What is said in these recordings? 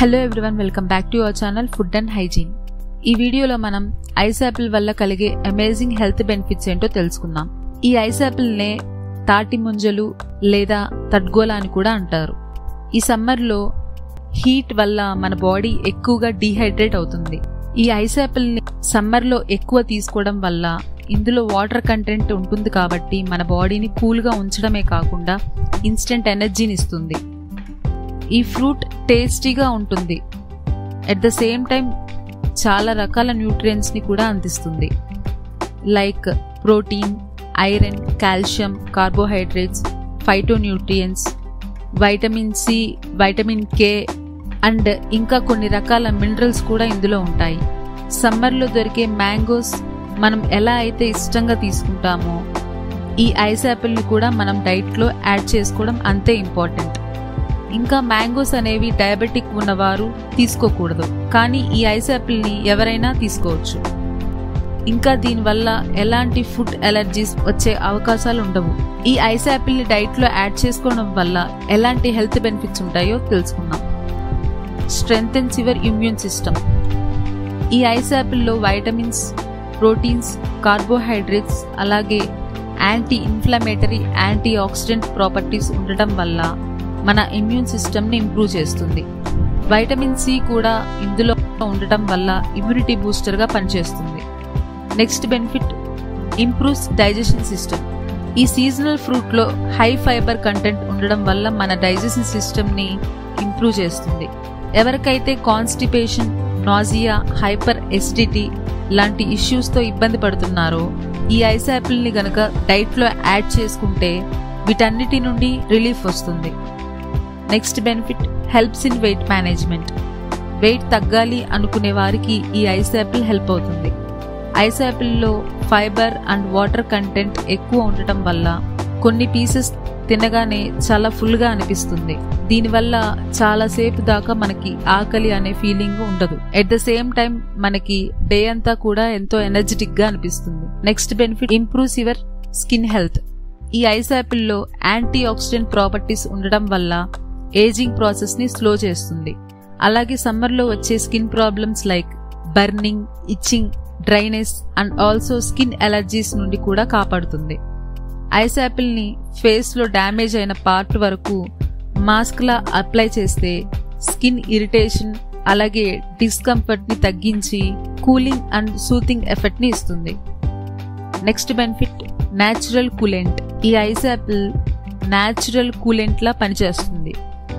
hello everyone welcome back to our channel food and hygiene ఈ వీడియోలో మనం ice Apple వల్ల కలిగే అమేజింగ్ హెల్త్ బెనిఫిట్స్ ఏంటో తెలుసుకుందాం ఈ ఐస్ యాపిల్ నే తాటి ముంజలు లేదా తడ్గోలా అని కూడా అంటారు ఈ సమ్మర్లో హీట్ వల్ల మన బాడీ ఎక్కువగా డీహైడ్రేట్ అవుతుంది ఈ ఐస్ యాపిల్ ని సమ్మర్లో ఎక్కువ తీసుకోవడం వల్ల ఇందులో వాటర్ కంటెంట్ ఉంటుంది కాబట్టి మన బాడీని కూల్గా ఉంచడమే కాకుండా ఇన్స్టెంట్ ఎనర్జీని ఇస్తుంది ఈ ఫ్రూట్ టేస్టీగా ఉంటుంది ఎట్ ద సేమ్ టైం చాలా రకాల న్యూట్రియంట్స్ని కూడా అందిస్తుంది like protein iron calcium carbohydrates phytonutrients vitamin C vitamin K and ఇంకా కొన్ని రకాల మినరల్స్ కూడా ఇందులో ఉంటాయి సమ్మర్లో దొరికే మ్యాంగోస్ మనం ఎలా అయితే ఇష్టంగా తీసుకుంటామో ఈ ఐస్ యాపిల్ని కూడా మనం డైట్లో యాడ్ చేసుకోవడం అంతే ఇంపార్టెంట్ ఇంకా మ్యాంగోస్ అనేవి డయాబెటిక్ ఉన్నవారు తీసుకోకూడదు కానీ ఈ ఐస్ యాపిల్ని ఎవరైనా తీసుకోవచ్చు ఇంకా దీనివల్ల ఎలాంటి ఫుడ్ ఎలర్జీస్ వచ్చే అవకాశాలు ఉండవు ఈ ఐస్ యాపిల్ని డైట్లో యాడ్ చేసుకోవడం వల్ల ఎలాంటి హెల్త్ బెనిఫిట్స్ ఉంటాయో తెలుసుకుందాం స్ట్రెంగ్థెన్స్ యువర్ ఇమ్యూన్ సిస్టమ్ ఈ ఐస్ యాపిల్లో వైటమిన్స్ ప్రోటీన్స్ కార్బోహైడ్రేట్స్ అలాగే anti inflammatory anti oxidant properties ఉండటం వల్ల మన ఇమ్యూన్ సిస్టమ్ని ఇంప్రూవ్ చేస్తుంది వైటమిన్ సి కూడా ఇందులో ఉండటం వల్ల ఇమ్యూనిటీ బూస్టర్గా పనిచేస్తుంది next benefit improves digestion system ఈ సీజనల్ ఫ్రూట్లో హై ఫైబర్ కంటెంట్ ఉండడం వల్ల మన డైజెషన్ సిస్టమ్ని ఇంప్రూవ్ చేస్తుంది ఎవరికైతే కాన్స్టిపేషన్ నాజియా హైపర్ ఎసిడిటీ లాంటి ఇష్యూస్తో ఇబ్బంది పడుతున్నారో ఈ ఐస్ యాపిల్ని గనక డైట్లో యాడ్ చేసుకుంటే వీటన్నిటి నుండి రిలీఫ్ వస్తుంది next benefit helps in weight management weight తగ్గాలి అనుకునే వారికి ఈ ఐస్ యాపిల్ హెల్ప్ అవుతుంది ఐస్ యాపిల్లో ఫైబర్ అండ్ వాటర్ కంటెంట్ ఎక్కువ ఉండటం వల్ల కొన్ని పీసెస్ తినగానే చాలా ఫుల్గా అనిపిస్తుంది దీనివల్ల చాలా సేపు దాకా మనకి ఆకలి అనే ఫీలింగ్ ఉండదు ఎట్ ద సేమ్ టైం మనకి డే అంతా కూడా ఎంతో ఎనర్జెటిక్ గా అనిపిస్తుంది next benefit improves your skin health ఈ ఐస్ యాపిల్లో యాంటీ ఆక్సిడెంట్ ప్రాపర్టీస్ ఉండడం వల్ల ఏజింగ్ ప్రాసెస్ ని స్లో చేస్తుంది అలాగే సమ్మర్లో వచ్చే skin problems like burning itching dryness and also skin allergies నుండి కూడా కాపాడుతుంది ఐస్ యాపిల్ ని ఫేస్ లో డ్యామేజ్ అయిన పార్ట్ వరకు మాస్క్ లా అప్లై చేస్తే స్కిన్ ఇరిటేషన్ అలాగే డిస్కంఫర్ట్ ని తగ్గించి కూలింగ్ అండ్ సూతింగ్ ఎఫెక్ట్ ని ఇస్తుంది నెక్స్ట్ బెనిఫిట్ న్యాచురల్ కూలెంట్ ఈ ఐస్ యాపిల్ న్యాచురల్ కూలెంట్ లా పనిచేస్తుంది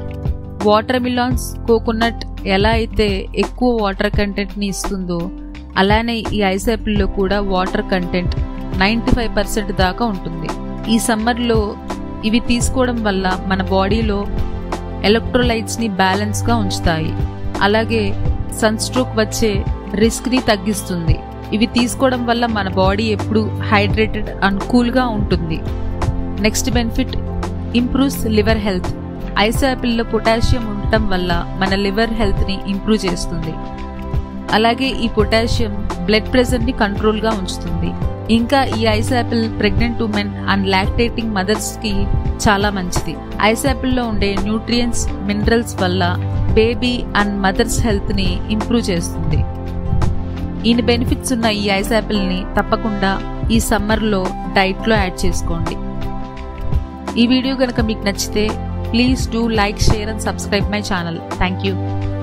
వాటర్ మిలాన్స్ కోకోనట్ ఎలా అయితే ఎక్కువ వాటర్ కంటెంట్ ని ఇస్తుందో అలానే ఈ ఐస్ యాపిల్లో కూడా water content ninety five percent దాకా ఉంటుంది ఈ సమ్మర్లో ఇవి తీసుకోవడం వల్ల మన బాడీలో ఎలక్ట్రోలైట్స్ ని బ్యాలెన్స్ గా ఉంచుతాయి అలాగే సన్ స్ట్రోక్ వచ్చే రిస్క్ ని తగ్గిస్తుంది ఇవి తీసుకోవడం వల్ల మన బాడీ ఎప్పుడు హైడ్రేటెడ్ అండ్ కూల్ గా ఉంటుంది next benefit improves liver health ice యాపిల్లో పొటాషియం ఉండటం వల్ల మన లివర్ హెల్త్ ని ఇంప్రూవ్ చేస్తుంది అలాగే ఈ పొటాషియం బ్లడ్ ప్రెషర్ ని కంట్రోల్ గా ఉంచుతుంది ఇంకా ఈ ice apple pregnant women and lactating mothers కి చాలా మంచిది ఐస్ యాపిల్లో ఉండే న్యూట్రియంట్స్ మినరల్స్ వల్ల బేబీ అండ్ మదర్స్ హెల్త్ ని ఇంప్రూవ్ చేస్తుంది ఈయన బెనిఫిట్స్ ఉన్న ఈ ఐస్ యాపిల్ ని తప్పకుండా ఈ సమ్మర్ లో డైట్ లో యాడ్ చేసుకోండి ఈ వీడియో కనుక మీకు నచ్చితే please do like share and subscribe my channel thank you